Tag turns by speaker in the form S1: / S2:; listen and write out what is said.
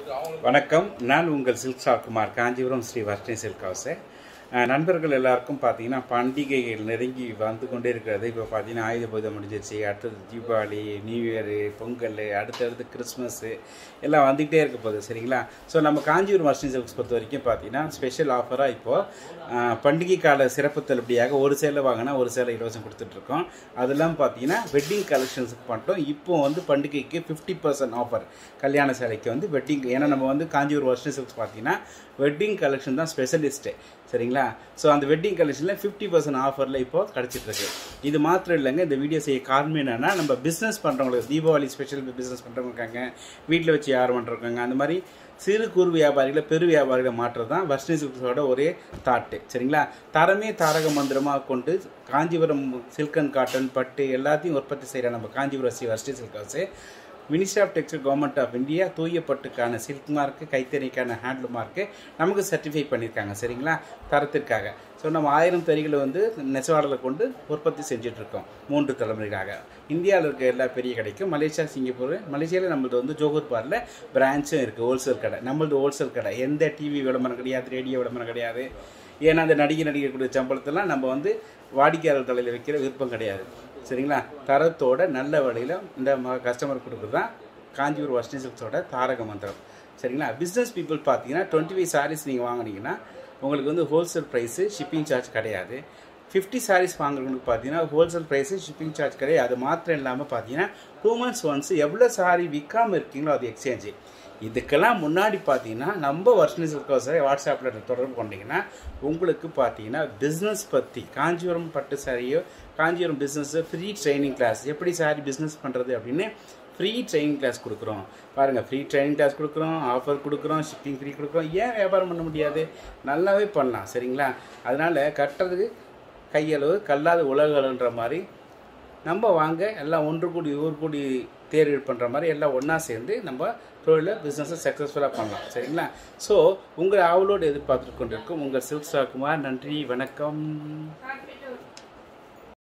S1: வணக்கம் நான் உங்கள் silk star Kumar Kanchipuram Sri Varshini silk house அஹ், நண்பர்கள் எல்லாருக்கும் பார்த்தீங்கன்னா பண்டிகைகள் நெருங்கி வந்து கொண்டே இருக்கிறது இப்போ பார்த்தீங்கன்னா ஆயுத பூஜை முடிஞ்சிருச்சு அடுத்தது தீபாவளி நியூ இயரு பொங்கல் அடுத்தடுத்து கிறிஸ்மஸ்ஸு எல்லாம் வந்துக்கிட்டே இருக்க போகுது சரிங்களா ஸோ நம்ம காஞ்சிபுரம் வர்ஷினி சில்க்ஸ் பொறுத்த வரைக்கும் பார்த்தீங்கன்னா ஸ்பெஷல் ஆஃபராக இப்போது பண்டிகை கால சிறப்பு தள்ளுபடியாக ஒரு சேலை வாங்கினா ஒரு சேலை இலவசம் கொடுத்துட்ருக்கோம் அதெல்லாம் பார்த்தீங்கன்னா வெட்டிங் கலெக்ஷன்ஸுக்கு மட்டும் இப்போ வந்து பண்டிகைக்கு ஃபிஃப்டி பர்சன்ட் ஆஃபர் கல்யாண சேலைக்கு வந்து வெட்டிங் ஏன்னா நம்ம வந்து காஞ்சிபுரம் வருஷன் சில்க்ஸ் பார்த்தீங்கன்னா வெட்டிங் கலெக்ஷன் தான் ஸ்பெஷலிஸ்ட்டு சரிங்களா ஸோ அந்த வெட்டிங் கலெக்ஷனில் ஃபிஃப்டி பர்சன்ட் ஆஃபரில் இப்போ கிடச்சிட்டு இருக்கு இது மாத்திரம் இல்லைங்க இந்த வீடியோ செய்ய காரணம் என்னன்னா நம்ம பிஸ்னஸ் பண்ணுறவங்களுக்கு தீபாவளி ஸ்பெஷல் பிஸ்னஸ் பண்ணுறவங்க இருக்காங்க வீட்டில் வச்சு யார் பண்ணுறவங்க அந்த மாதிரி சிறு குறு வியாபாரிகளை பெரு வியாபாரிகளை மாற்றுறது தான் வர்ஷினி சில்க்ஸோட ஒரே தாட்டு சரிங்களா தரமே தாரக மந்திரமாக கொண்டு காஞ்சிபுரம் சில்க் அண்ட் காட்டன் பட்டு எல்லாத்தையும் உற்பத்தி செய்கிற நம்ம Kanchipuram Sri Varshini silk house ministry of textile government of India தூய பட்டுக்கான சில்க் மார்க்கு கைத்தறிக்கான ஹேண்ட்லூம் மார்க்கு நமக்கு சர்டிஃபை பண்ணியிருக்காங்க சரிங்களா தரத்திற்காக ஸோ நம்ம ஆயிரம் தறிகளை வந்து நெசவாளர்களை கொண்டு உற்பத்தி செஞ்சுட்டு இருக்கோம் மூன்று தலைமுறைக்காக இந்தியாவில் இருக்க எல்லா பெரிய கடைக்கும் மலேசியா சிங்கப்பூர் மலேசியாவில் நம்மளது வந்து ஜோகூர் பார்ல பிரான்ச்சும் இருக்குது ஹோல்சேல் கடை நம்மளது ஹோல்சேல் கடை எந்த டிவி விளம்பரம் கிடையாது ரேடியோ விளம்பரம் கிடையாது ஏன்னா அந்த நடிகை நடிகர் கூடிய சம்பளத்தெல்லாம் நம்ம வந்து வாடிக்கையாளர் தலையில் வைக்கிற விருப்பம் கிடையாது சரிங்களா தரத்தோட நல்ல வழியில் இந்த கஸ்டமர் கொடுக்குறது தான் காஞ்சிபுரம் வர்ஷினி சில்க்ஸோட தாரக மந்திரம் சரிங்களா பிஸ்னஸ் பீப்புள் பார்த்தீங்கன்னா டுவெண்ட்டி ஃபைவ் சாரீஸ் நீங்கள் வாங்குனீங்கன்னா உங்களுக்கு வந்து ஹோல்சேல் ப்ரைஸு ஷிப்பிங் சார்ஜ் கிடையாது ஃபிஃப்டி சாரீஸ் வாங்குறவங்களுக்கு பார்த்தீங்கன்னா ஹோல்சேல் ப்ரைஸு ஷிப்பிங் சார்ஜ் கிடையாது அது மாத்திரம் இல்லாமல் பார்த்தீங்கன்னா டூ மந்த்ஸ் ஒன்ஸ் எவ்வளோ சாரி விற்காமல் இருக்கீங்களோ அது எக்ஸ்சேஞ்சு இதுக்கெல்லாம் முன்னாடி பார்த்தீங்கன்னா நம்ம வர்ஷனி சில்கோசரை வாட்ஸ்அப்பில் தொடர்பு கொண்டீங்கன்னா உங்களுக்கு பார்த்தீங்கன்னா பிஸ்னஸ் பற்றி காஞ்சிபுரம் பட்டு சாரியோ Kanchipuram business free training class எப்படி சாரி பிஸ்னஸ் பண்ணுறது அப்படின்னு ஃப்ரீ ட்ரைனிங் கிளாஸ் கொடுக்குறோம் பாருங்கள் ஃப்ரீ ட்ரைனிங் கிளாஸ் கொடுக்குறோம் ஆஃபர் கொடுக்குறோம் ஷிப்பிங் ஃப்ரீ கொடுக்குறோம் ஏன் வியாபாரம் பண்ண முடியாது நல்லாவே பண்ணலாம் சரிங்களா அதனால் கட்டுறதுக்கு கையளவு கல்லாத உலகளன்ற மாதிரி நம்ம வாங்க எல்லாம் ஒன்று கூடி ஊர் கூடி தேர்வு பண்ணுற மாதிரி எல்லாம் ஒன்றா சேர்ந்து நம்ம தொழிலை பிஸ்னஸை சக்ஸஸ்ஃபுல்லாக பண்ணலாம் சரிங்களா ஸோ உங்கள் ஆவலோடு எதிர்பார்த்து கொண்டிருக்கும் உங்கள் சில்க் ஸ்டார் குமார் நன்றி வணக்கம்